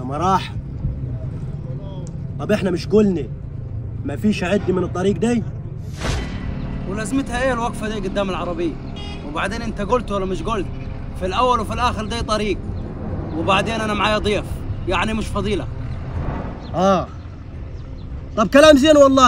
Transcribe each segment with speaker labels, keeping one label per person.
Speaker 1: مراحل طب احنا مش قلنا مفيش عد من الطريق دي
Speaker 2: ولازمتها ايه الوقفه دي قدام العربيه وبعدين انت قلت ولا مش قلت في الاول وفي الاخر دي طريق وبعدين انا معايا ضيف يعني مش فضيله
Speaker 1: اه طب كلام زين والله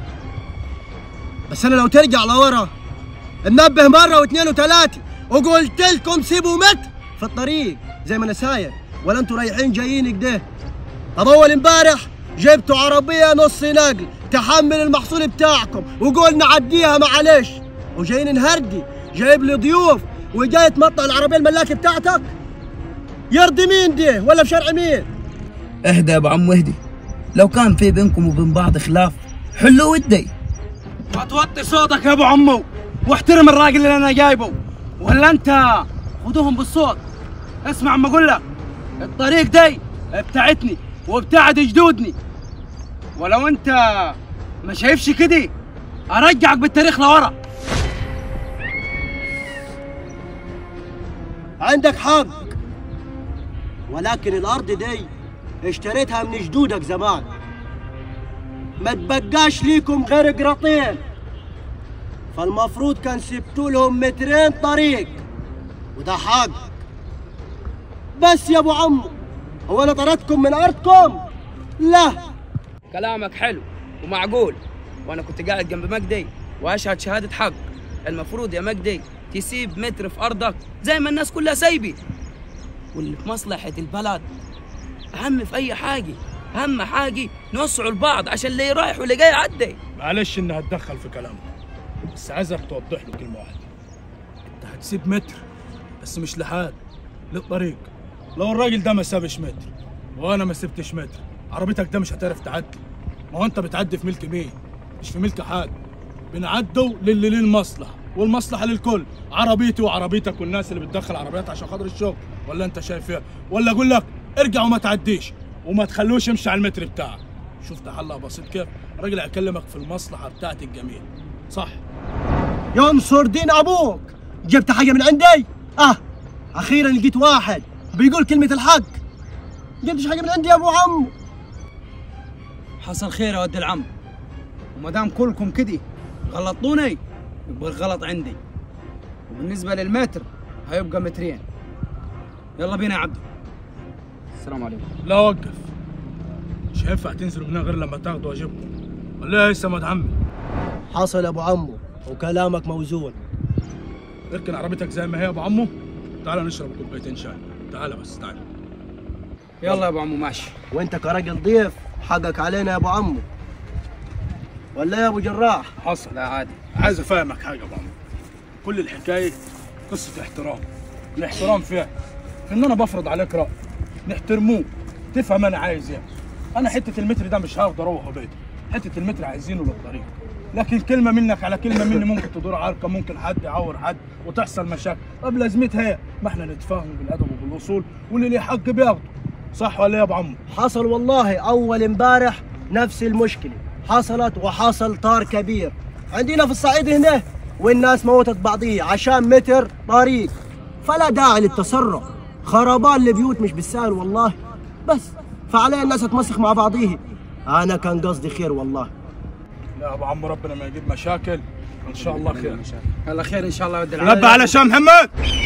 Speaker 1: بس انا لو ترجع لورا ننبه مره واثنين وثلاثه وقلت لكم سيبوا متر في الطريق زي ما انا ساير ولا انتوا رايحين جايين كده طب اول امبارح جبتوا عربيه نص نقل تحمل المحصول بتاعكم وقلنا عديها معلش وجايين نهردي جايب لي ضيوف وجاي تمطع العربيه الملاكه بتاعتك يرضي مين دي ولا بشرع مين
Speaker 3: اهدى يا ابو عم اهدي لو كان في بينكم وبين بعض خلاف حلوا ودي
Speaker 2: ما توطي صوتك يا ابو عمو واحترم الراجل اللي انا جايبه ولا انت خدوهم بالصوت اسمع عم اقول لك الطريق دي بتاعتني وبتاعت جدودني ولو انت ما شايفش كده ارجعك بالتاريخ لورا
Speaker 1: عندك حق ولكن الارض دي اشتريتها من جدودك زمان ما تبقاش ليكم غير قراطين فالمفروض كان سبتوا لهم مترين طريق وده حق بس يا ابو عمو هو انا طردتكم من ارضكم لا
Speaker 3: كلامك حلو ومعقول وانا كنت قاعد جنب مجدي واشهد شهاده حق المفروض يا مجدي تسيب متر في ارضك زي ما الناس كلها سايبه واللي في مصلحه البلد اهم في اي حاجه اهم حاجه نوسعوا البعض عشان اللي رايح واللي جاي يعدي
Speaker 4: معلش اني هتدخل في كلامك بس عايزك توضح له كلمه واحده انت هتسيب متر بس مش لحال للطريق لو الراجل ده ما سابش متر وانا ما سبتش متر عربيتك ده مش هتعرف تعدي ما هو انت بتعدي في ملك مين مش في ملك حد بنعدوا للي ليه المصلحه والمصلحه للكل عربيتي وعربيتك والناس اللي بتدخل عربيات عشان خاطر الشغل ولا انت شايف ايه ولا اقول لك ارجع وما تعديش وما تخلوش يمشي على المتر بتاعك شفت حلقه بسيط كيف الراجل هيكلمك في المصلحه بتاعت الجميع صح
Speaker 1: ينصر دين ابوك جبت حاجه من عندي اه اخيرا لقيت واحد بيقول كلمه الحق جبتش حاجه من عندي يا ابو عمو
Speaker 2: حصل خير يا ود العم وما دام كلكم كده غلطوني يبقى الغلط عندي وبالنسبه للمتر هيبقى مترين يلا بينا يا عبدو السلام عليكم
Speaker 4: لا وقف مش هينفع تنزلوا هنا غير لما تاخدوا واجبكم ولا إيه يا سمد عمي
Speaker 1: حصل يا ابو عمو وكلامك موزون
Speaker 4: اركن عربيتك زي ما هي يا ابو عمو تعال نشرب كوبايتين شاي تعال بس تعال
Speaker 2: يلا يا ابو عمو ماشي
Speaker 1: وانت كراجل ضيف حقك علينا يا ابو عمو ولا يا ابو جراح
Speaker 4: حصل
Speaker 2: لا عادي
Speaker 4: عايز افهمك حاجه يا ابو عمو كل الحكايه قصه احترام الاحترام فيها ان انا بفرض عليك راي نحترموه تفهم انا عايز ايه انا حته المتر ده مش هاخد اروح بيتي حته المتر عايزينه للطريق لكن كلمه منك على كلمه مني ممكن تدور عركه ممكن حد يعور حد وتحصل مشاكل طب لازمتها ايه ما احنا نتفاهم بالادب وبالاصول واللي ليه حق بياخده صح ولا ايه يا ابو عمو
Speaker 1: حصل والله اول امبارح نفس المشكله حصلت وحصل طار كبير عندنا في الصعيد هنا والناس موتت بعضيها عشان متر طريق فلا داعي للتسرع خربان البيوت مش بالسهل والله بس فعليه الناس تمسخ مع بعضيها انا كان قصدي خير والله
Speaker 4: لا يا ابو عمو ربنا ما يجيب مشاكل ان شاء الله خير
Speaker 2: يلا خير ان شاء الله يا ود العم
Speaker 4: نبه على شام محمد